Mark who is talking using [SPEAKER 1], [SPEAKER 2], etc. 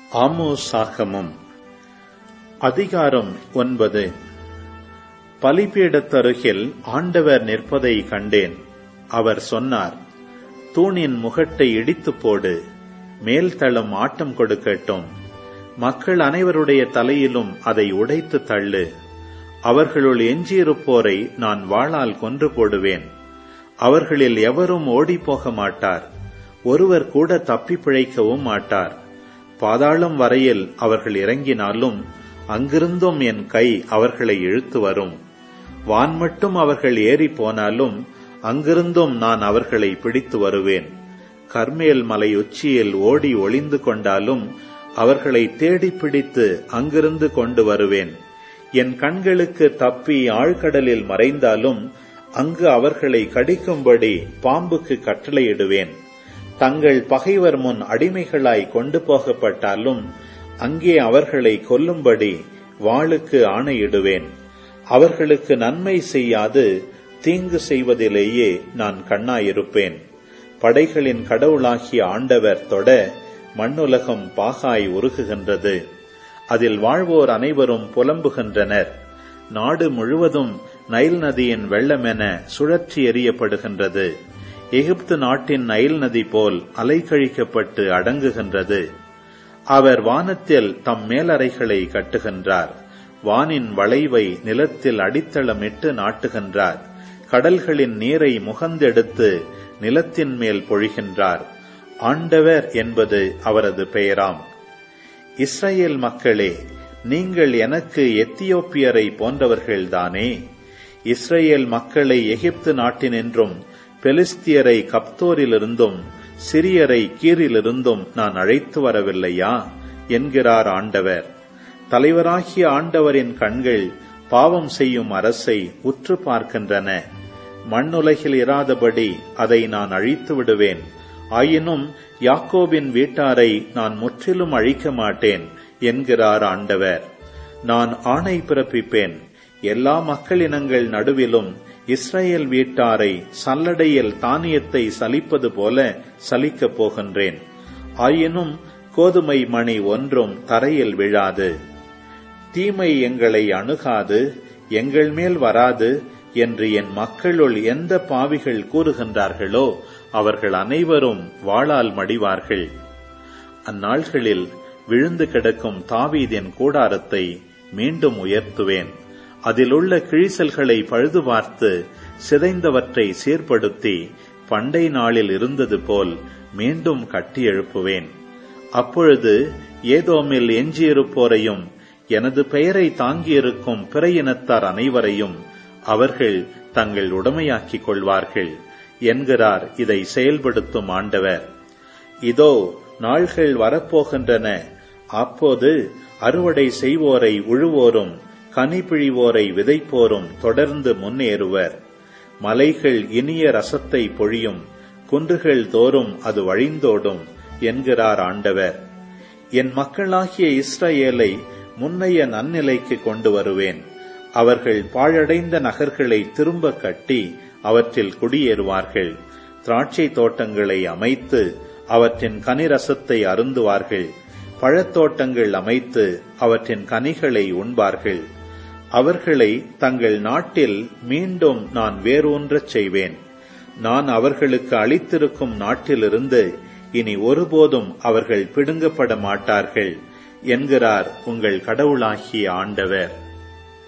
[SPEAKER 1] ஆமோசாகமம் அதிகாரம் ஒன்பது பலிபீடத்தருகில் ஆண்டவர் நிற்பதை கண்டேன் அவர் சொன்னார் தூணின் முகட்டை இடித்துப் போடு மேல்தளம் ஆட்டம் கொடுக்கட்டும் மக்கள் அனைவருடைய தலையிலும் அதை உடைத்து தள்ளு அவர்களுள் எஞ்சியிருப்போரை நான் வாளால் கொன்று போடுவேன் அவர்களில் எவரும் ஓடிப்போக மாட்டார் ஒருவர் கூட தப்பி பிழைக்கவும் மாட்டார் பாதாளம் வரையில் அவர்கள் இறங்கினாலும் அங்கிருந்தும் என் கை அவர்களை இழுத்து வரும் வான் மட்டும் அவர்கள் ஏறி போனாலும் அங்கிருந்தும் நான் அவர்களை பிடித்து வருவேன் கர்மேல் மலை உச்சியில் ஓடி ஒளிந்து கொண்டாலும் அவர்களை தேடி பிடித்து அங்கிருந்து கொண்டு வருவேன் என் கண்களுக்கு தப்பி ஆழ்கடலில் மறைந்தாலும் அங்கு அவர்களை கடிக்கும்படி பாம்புக்கு கட்டளையிடுவேன் தங்கள் பகைவர் முன் அடிமைகளாய் கொண்டு போகப்பட்டாலும் அங்கே அவர்களை கொல்லும்படி வாளுக்கு ஆணையிடுவேன் அவர்களுக்கு நன்மை செய்யாது தீங்கு செய்வதிலேயே நான் கண்ணாயிருப்பேன் படைகளின் கடவுளாகிய ஆண்டவர் தொட மண்ணுலகம் பாகாய் உருகுகின்றது அதில் வாழ்வோர் அனைவரும் புலம்புகின்றனர் நாடு முழுவதும் நைல் நதியின் வெள்ளமென சுழற்றி எறியப்படுகின்றது எகிப்து நாட்டின் நைல் நதி போல் அலைக்கழிக்கப்பட்டு அடங்குகின்றது அவர் வானத்தில் தம் மேலறைகளை கட்டுகின்றார் வானின் வளைவை நிலத்தில் அடித்தளமிட்டு நாட்டுகின்றார் கடல்களின் நீரை முகந்தெடுத்து நிலத்தின் மேல் பொழிகின்றார் ஆண்டவர் என்பது அவரது பெயராம் இஸ்ரேல் மக்களே நீங்கள் எனக்கு எத்தியோப்பியரை போன்றவர்கள்தானே இஸ்ரேல் மக்களை எகிப்து நாட்டினின்றும் பெலிஸ்தியரை கப்தோரிலிருந்தும் சிறியரை கீரிலிருந்தும் நான் அழைத்து வரவில்லையா என்கிறார் ஆண்டவர் தலைவராகிய ஆண்டவரின் கண்கள் பாவம் செய்யும் அரசை உற்று பார்க்கின்றன மண்ணுலகில் இராதபடி அதை நான் அழித்து விடுவேன் ஆயினும் யாக்கோபின் வீட்டாரை நான் முற்றிலும் அழிக்க மாட்டேன் என்கிறார் ஆண்டவர் நான் ஆணை பிறப்பிப்பேன் எல்லா மக்களினங்கள் நடுவிலும் இஸ்ரேல் வீட்டாரை சல்லடையில் தானியத்தை சலிப்பது போல சலிக்கப் போகின்றேன் ஆயினும் கோதுமை மணி ஒன்றும் தரையில் விழாது தீமை எங்களை அணுகாது எங்கள் மேல் வராது என்று என் மக்களுள் எந்த பாவிகள் கூறுகின்றார்களோ அவர்கள் அனைவரும் வாளால் மடிவார்கள் அந்நாள்களில் விழுந்து கிடக்கும் தாவீதின் கூடாரத்தை மீண்டும் உயர்த்துவேன் அதிலுள்ள கிழிசல்களை பழுது பார்த்து சிதைந்தவற்றை சீர்படுத்தி பண்டை நாளில் இருந்தது போல் மீண்டும் கட்டி எழுப்புவேன் அப்பொழுது ஏதோமில் எஞ்சியிருப்போரையும் எனது பெயரை தாங்கியிருக்கும் பிற இனத்தார் அனைவரையும் அவர்கள் தங்கள் உடமையாக்கிக் கொள்வார்கள் என்கிறார் இதை செயல்படுத்தும் ஆண்டவர் இதோ நாள்கள் வரப்போகின்றன அப்போது அறுவடை செய்வோரை உழுவோரும் கனிப்பிழிவோரை விதைப்போரும் தொடர்ந்து முன்னேறுவர் மலைகள் இனிய ரசத்தை பொழியும் குன்றுகள் தோறும் அது வழிந்தோடும் என்கிறார் ஆண்டவர் என் மக்களாகிய இஸ்ரேலை முன்னைய நன்னிலைக்கு கொண்டு வருவேன் அவர்கள் பாழடைந்த நகர்களை திரும்ப கட்டி அவற்றில் குடியேறுவார்கள் திராட்சை தோட்டங்களை அமைத்து அவற்றின் கனிரசத்தை அருந்துவார்கள் பழத்தோட்டங்கள் அமைத்து அவற்றின் கனிகளை உண்பார்கள் அவர்களை தங்கள் நாட்டில் மீண்டும் நான் வேரூன்றச் செய்வேன் நான் அவர்களுக்கு அளித்திருக்கும் நாட்டிலிருந்து இனி ஒருபோதும் அவர்கள் பிடுங்கப்பட மாட்டார்கள் என்கிறார் உங்கள் கடவுளாகிய ஆண்டவர்